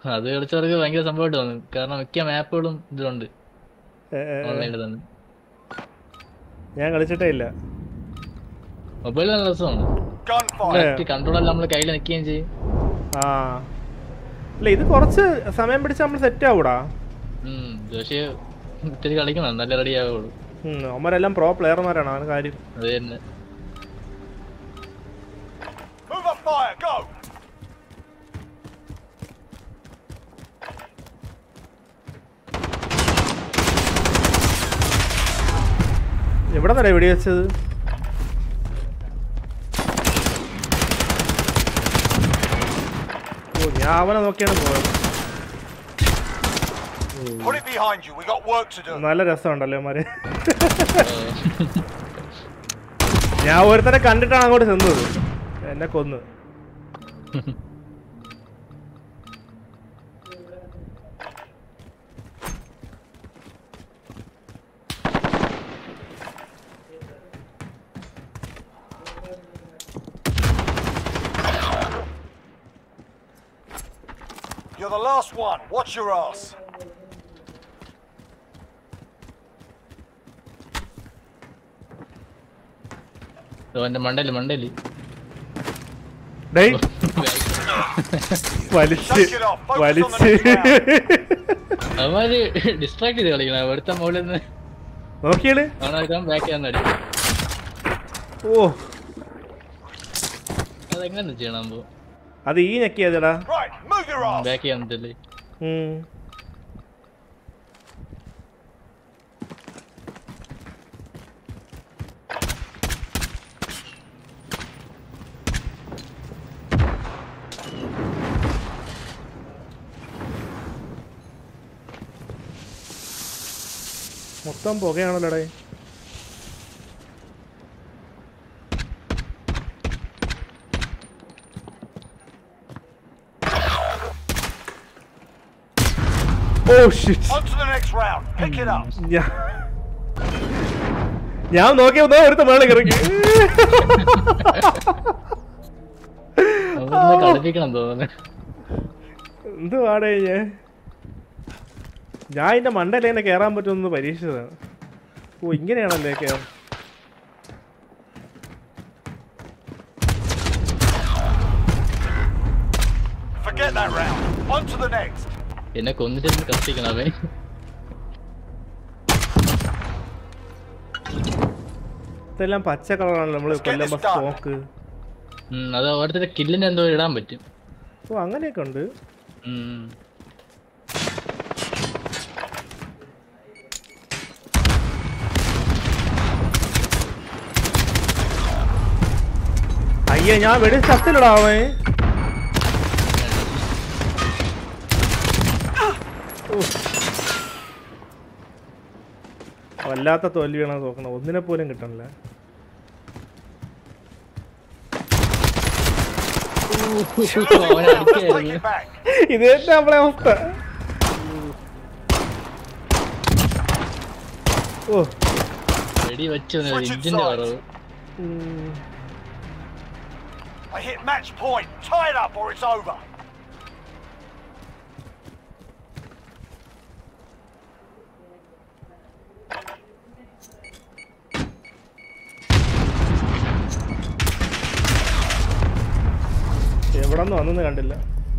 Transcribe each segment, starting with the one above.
അത് കളിച്ചവർക്ക് ഭയങ്കര സംഭവമായിട്ട് തോന്നും കാരണം മിക്ക മാപ്പുകളും ഇതിലുണ്ട് ഏ, ഏ, ഏ. ഓൺലൈനിൽ തന്നെ ഞാൻ കളിച്ചിട്ടേ ഇല്ല മൊബൈൽ നല്ല രസമാണ് Gunfire. കൺട്രോൾ എല്ലാം നമ്മൾ കയ്യിൽ നിൽക്കുകയും ചെയ്യും ആ അല്ല ഇത് കുറച്ച് സമയം പിടിച്ച് നമ്മൾ സെറ്റ് ആവൂടാ ഉം, പക്ഷേ ഇത്തിരി കളിക്കണം നല്ല റെഡി ആവുള്ളൂ ഉം, അവന്മാരെല്ലാം പ്രോ പ്ലെയർമാരാണ് അവന് കാര്യം അത് തന്നെ Move up fire. Go. എവിടെ നിന്നല്ലേ വെടി വെച്ചത് ഓ ഞാൻ അവനെ നോക്കിയാണ് പോയത് Put it behind you. We got work to do. നല്ല രസമുണ്ടല്ലോ അവന്മാര് ഞാൻ ഒരുത്തനെ കണ്ടിട്ടാണ് അങ്ങോട്ട് ചെന്നത് എന്നെ കൊന്ന് You're the last one. Watch your ass. എന്റെ മണ്ടയില് മണ്ടയില് ഡേയ് വലിച്ച് Shake it off. Focus on the വലിച്ച് next അവന്മാര് ഡിസ്ട്രാക്ട് ചെയ്ത് കളിക്കണം ഒരുത്ത മുകളിൽ നിന്ന് നോക്കിയാണ് അവനാക്കാൻ ബാക്ക് ചെയ്യാൻ അടി ഓ അതെങ്ങനെ ചെയ്യണം പോ അത് ഈ ഞെക്കിയതടാ Right. Move your ass. Back ചെയ്യാൻ പറ്റില്ലേ ഉം. മൊത്തം പുകയാണല്ലോടേ ഓ shit On to the next round. Pick it up. ഞാ- ഞാൻ നോക്കിയപ്പോ ഒരുത്ത മേളിൽ ഇറങ്ങി അവനെ കളിപ്പിക്കണം തോന്നുന്നു എന്ത് പാടേ ഞാൻ ഞാൻ ഇതിന്റെ മണ്ടയിൽ എന്നെ കയറാൻ പറ്റുമെന്ന് പരീക്ഷിച്ചതാണ് ഓ ഇങ്ങനെയാണല്ലേ കയറാൻ Forget that round. On to the next. എന്നെ കൊന്നിട്ട് കത്തിക്കണം അവൻ ഇതെല്ലാം പച്ച കളറാണല്ലോ നമ്മൾ Let's get കൊല്ലുമ്പോ this done. സ്റ്റോക്ക് ഉം, അത് ഓരോരുത്തരുടെ കില്ലിന് എന്തോ ഇടാൻ പറ്റും ഓ അങ്ങനെയൊക്കെ ഉണ്ട് ഉം. അയ്യേ ഞാൻ വെടി ചത്തിലടാ അവൻ ഉഫ്. വല്ലാത്ത തോൽവിയാണ് നോക്കണം ഒന്നിനെ പോലും കിട്ടണില്ല അവനെ Take അടിക്കായിരുന്നു it back. ഇത് തന്നെ നമ്മളെ അവസ്ഥ ഓ വെടി വെച്ചു Switch it ഇഞ്ചിന്റെ sides. കുറവ് ഉം. I hit match point. Tie it up or it's over. എവിടെ നിന്ന് വന്നെന്ന് കണ്ടില്ല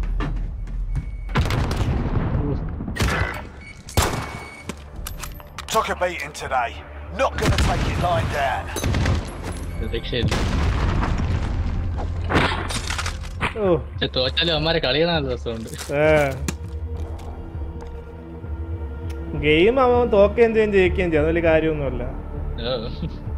Took a beating today. Not gonna take it lying down. രക്ഷയില്ല ഓ പക്ഷെ തോറ്റാലും അവന്മാരെ കളിയണ നല്ല രസമുണ്ട് ഗെയിം അവൻ തോക്കുകയും ചെയ്യും ജയിക്കുകയും ചെയ്യും അത് വലിയ കാര്യമൊന്നുമല്ല ഓ.